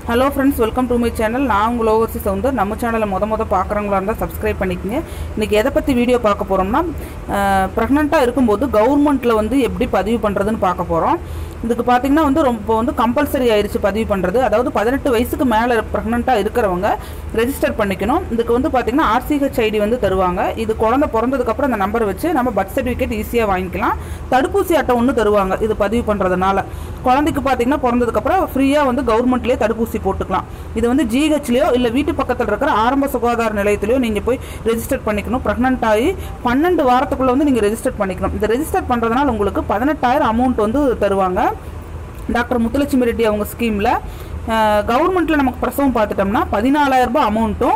hello friends welcome to my channel நான் உங்கள் overseer Soundar நம்ம சேனலை முத முத பார்க்குறவங்களா இருந்தால் சப்ஸ்கிரைப் பண்ணிக்கங்க இன்றைக்கி எதை பற்றி வீடியோ பார்க்க போகிறோம்னா ப்ரெக்னெண்ட்டாக இருக்கும்போது கவர்மெண்ட்டில் வந்து எப்படி பதிவு பண்ணுறதுன்னு பார்க்க போகிறோம் இதுக்கு பார்த்தீங்கன்னா வந்து ரொம்ப வந்து கம்பல்சரி ஆயிடுச்சு பதிவு பண்ணுறது அதாவது பதினெட்டு வயசுக்கு மேலே ப்ரெக்னெண்ட்டாக இருக்கிறவங்க ரெஜிஸ்டர் பண்ணிக்கணும் இதுக்கு வந்து பார்த்தீங்கன்னா ஆர்சிஹெச் ஐடி வந்து தருவாங்க இது குழந்தை பிறந்ததுக்கப்புறம் அந்த நம்பர் வச்சு நம்ம பர்த் சர்டிஃபிகேட் ஈஸியாக வாங்கிக்கலாம் தடுப்பூசி அட்டை ஒன்று தருவாங்க இது பதிவு பண்ணுறதுனால குழந்தைக்கு பார்த்தீங்கன்னா பிறந்ததுக்கப்புறம் ஃப்ரீயாக வந்து கவர்மெண்ட்லேயே தடுப்பூசி போட்டுக்கலாம் இது வந்து ஜிஹெச்லேயோ இல்லை வீட்டு பக்கத்தில் இருக்கிற ஆரம்ப சுகாதார நிலையத்திலையோ நீங்கள் போய் ரெஜிஸ்டர் பண்ணிக்கணும் ப்ரெக்னென்ட் ஆகி பன்னெண்டு வாரத்துக்குள்ளே வந்து நீங்கள் ரெஜிஸ்டர் பண்ணிக்கணும் இந்த ரெஜிஸ்டர் பண்ணுறதுனால உங்களுக்கு பதினெட்டாயிரம் அமௌண்ட் வந்து தருவாங்க டாக்டர் முத்துலட்சுமி ரெட்டி அவங்க ஸ்கீமில் கவர்மெண்ட்டில் நமக்கு பிரசவம் பார்த்துட்டோம்னா பதினாலாயிரம் ரூபாய் அமௌண்ட்டும்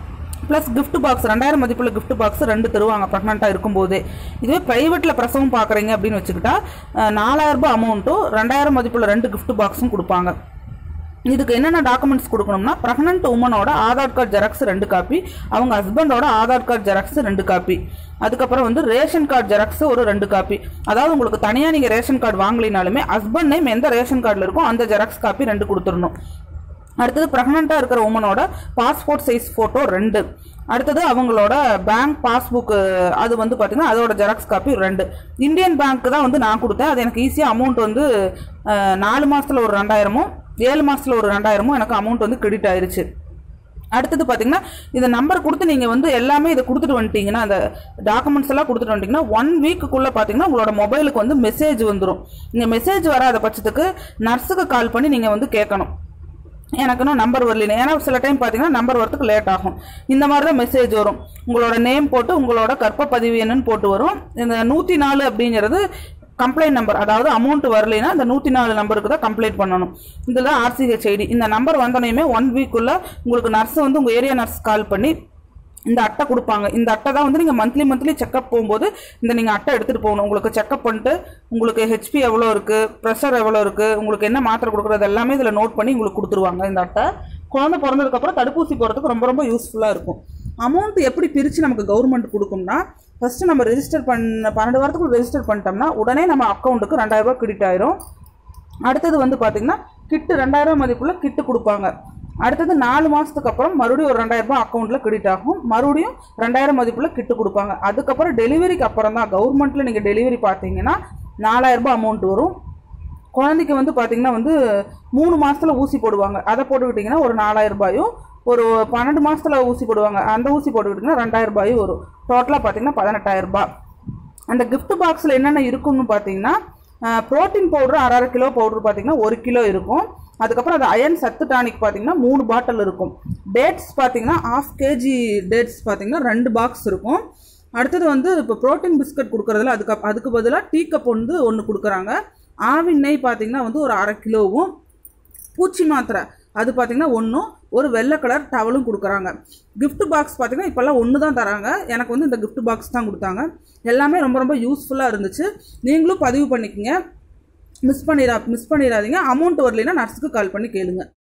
ப்ளஸ் gift பாக்ஸ் ரெண்டாயிரம் மதிப்புள்ள gift பாக்ஸ் ரெண்டு தருவாங்க ப்ரெக்னெண்ட்டாக இருக்கும்போதே இதுவே ப்ரைவேட்டில் பிரசவம் பார்க்குறீங்க அப்படின்னு வச்சுக்கிட்டா அஹ், நாலாயிரம் ரூபாய் அமௌண்ட்டும் ரெண்டாயிரம் மதிப்புள்ள ரெண்டு gift பாக்ஸும் கொடுப்பாங்க இதுக்கு என்னென்ன டாக்குமெண்ட்ஸ் கொடுக்கணும்னா ப்ரெக்னென்ட் உமனோட ஆதார் கார்டு ஜெராக்ஸ் ரெண்டு காப்பி அவங்க ஹஸ்பண்டோட ஆதார் கார்டு ஜெராக்ஸ் ரெண்டு காப்பி அதுக்கப்புறம் வந்து ரேஷன் கார்டு ஜெராக்ஸ் ஒரு ரெண்டு காப்பி அதாவது உங்களுக்கு தனியாக நீங்கள் ரேஷன் கார்டு வாங்கலினாலுமே ஹஸ்பண்ட் நேம் எந்த ரேஷன் கார்டில் இருக்கோ அந்த ஜெராக்ஸ் காப்பி ரெண்டு கொடுத்துடணும் அடுத்தது ப்ரெக்னெண்ட்டாக இருக்கிற உமனோட பாஸ்போர்ட் சைஸ் ஃபோட்டோ ரெண்டு அடுத்தது அவங்களோட பேங்க் பாஸ்புக் அது வந்து பார்த்திங்கன்னா அதோட ஜெராக்ஸ் காப்பி ரெண்டு இந்தியன் பேங்க் தான் வந்து நான் கொடுத்தேன் அது எனக்கு ஈஸியாக அமௌண்ட் வந்து அஹ், நாலு மாதத்தில் ஒரு ரெண்டாயிரமும் ஏழு மாதத்தில் ஒரு ரெண்டாயிரமும் எனக்கு அமௌண்ட் வந்து கிரெடிட் ஆயிருச்சு அடுத்தது பார்த்தீங்கன்னா இந்த நம்பர் கொடுத்து நீங்கள் வந்து எல்லாமே இதை கொடுத்துட்டு வந்துட்டீங்கன்னா அந்த டாக்குமெண்ட்ஸ் எல்லாம் கொடுத்துட்டு வந்துட்டீங்கன்னா ஒன் வீக்குள்ளே பார்த்தீங்கன்னா உங்களோட மொபைலுக்கு வந்து மெசேஜ் வந்துடும் நீங்கள் மெசேஜ் வராத பட்சத்துக்கு நர்ஸுக்கு கால் பண்ணி நீங்கள் வந்து கேட்கணும் எனக்கு இன்னும் நம்பர் வரல ஏன்னா சில டைம் பார்த்தீங்கன்னா நம்பர் வரதுக்கு லேட் ஆகும் இந்த மாதிரி தான் மெசேஜ் வரும் உங்களோட நேம் போட்டு உங்களோட கற்ப பதிவு என்னன்னு போட்டு வரும் இந்த நூற்றி நாலு அப்படிங்கிறது கம்ப்ளைண்ட் நம்பர் அதாவது அமௌண்ட் வரலைன்னா இந்த நூற்றி நாலு நம்பருக்கு தான் கம்ப்ளைண்ட் பண்ணணும் இதில் ஆர்சிஹெச் ஐடி இந்த நம்பர் வந்தோடனே ஒன் வீக்குள்ளே உங்களுக்கு நர்ஸ் வந்து உங்கள் ஏரியா நர்ஸ் கால் பண்ணி இந்த அட்டை கொடுப்பாங்க இந்த அட்டை தான் வந்து நீங்கள் மந்த்லி மந்த்லி செக்அப் போகும்போது இந்த நீங்கள் அட்டை எடுத்துகிட்டு போகணும் உங்களுக்கு செக்அப் பண்ணிட்டு உங்களுக்கு ஹெச்பி எவ்வளோ இருக்குது ப்ரெஷர் எவ்வளோ இருக்குது உங்களுக்கு என்ன மாத்திரை கொடுக்குறது எல்லாமே இதில் நோட் பண்ணி உங்களுக்கு கொடுத்துருவாங்க இந்த அட்டை குழந்தை பிறந்ததுக்கப்புறம் தடுப்பூசி போகிறதுக்கு ரொம்ப ரொம்ப யூஸ்ஃபுல்லாக இருக்கும் அமௌண்ட் எப்படி பிரித்து நமக்கு கவர்மெண்ட் கொடுக்கும்னா ஃபஸ்ட்டு நம்ம ரெஜிஸ்டர் பண்ண பன்னெண்டு வாரத்துக்குள்ள ரெஜிஸ்டர் பண்ணிட்டோம்னா உடனே நம்ம அக்கௌண்ட்டுக்கு ரெண்டாயிரரூபா கிரெடிட் ஆயிரும் அடுத்தது வந்து பார்த்தீங்கன்னா கிட்டு ரெண்டாயிரம் மதிப்புள்ள கிட்டு கொடுப்பாங்க அடுத்தது நாலு மாதத்துக்கு அப்புறம் மறுபடியும் ஒரு ரெண்டாயிரம் ரூபாய் அக்கௌண்ட்டில் கிரெடிட் ஆகும் மறுபடியும் ரெண்டாயிரம் மதிப்புள்ள கிட்டு கொடுப்பாங்க அதுக்கப்புறம் டெலிவரிக்கு அப்புறம் தான் கவர்மெண்ட்டில் நீங்கள் டெலிவரி பார்த்தீங்கன்னா நாலாயிரம் ரூபாய் அமௌண்ட் வரும் குழந்தைக்கு வந்து பார்த்தீங்கன்னா வந்து மூணு மாசத்துல ஊசி போடுவாங்க அதை போட்டுக்கிட்டிங்கன்னா ஒரு நாலாயிரம் ரூபாயும் ஒரு பன்னெண்டு மாசத்துல ஊசி போடுவாங்க அந்த ஊசி போட்டுக்கிட்டிங்கன்னா ரெண்டாயிரம் ரூபாயும் வரும் டோட்டலாக பார்த்தீங்கன்னா பதினெட்டாயிரம் ரூபாய் அந்த gift பாக்ஸில் என்னென்ன இருக்கும்னு பார்த்தீங்கன்னா ப்ரோட்டீன் பவுடர் அரை அரை கிலோ பவுடர் பார்த்தீங்கன்னா ஒரு கிலோ இருக்கும் அதுக்கப்புறம் அது அயன் சத்து டானிக் பார்த்தீங்கன்னா மூணு பாட்டில் இருக்கும் டேட்ஸ் பார்த்தீங்கன்னா ஆஃப் கேஜி டேட்ஸ் பார்த்தீங்கன்னா ரெண்டு பாக்ஸ் இருக்கும் அடுத்தது வந்து இப்போ ப்ரோட்டீன் பிஸ்கட் கொடுக்குறதுல அதுக்கு அப்- அதுக்கு பதிலாக டீ கப் வந்து ஒன்று கொடுக்குறாங்க ஆவின் நெய் பார்த்தீங்கன்னா வந்து ஒரு அரை கிலோவும் பூச்சி மாத்திரை அது பார்த்தீங்கன்னா ஒன்றும் ஒரு வெள்ளை கலர் டவலும் கொடுக்குறாங்க gift பாக்ஸ் பார்த்தீங்கன்னா இப்போல்லாம் ஒன்று தான் தராங்க எனக்கு வந்து இந்த gift பாக்ஸ் தான் கொடுத்தாங்க எல்லாமே ரொம்ப ரொம்ப யூஸ்ஃபுல்லாக இருந்துச்சு நீங்களும் பதிவு பண்ணிக்கங்க மிஸ் பண்ணிடா மிஸ் பண்ணிடாதீங்க அமௌண்ட் வரலைன்னா நர்ஸுக்கு கால் பண்ணி கேளுங்க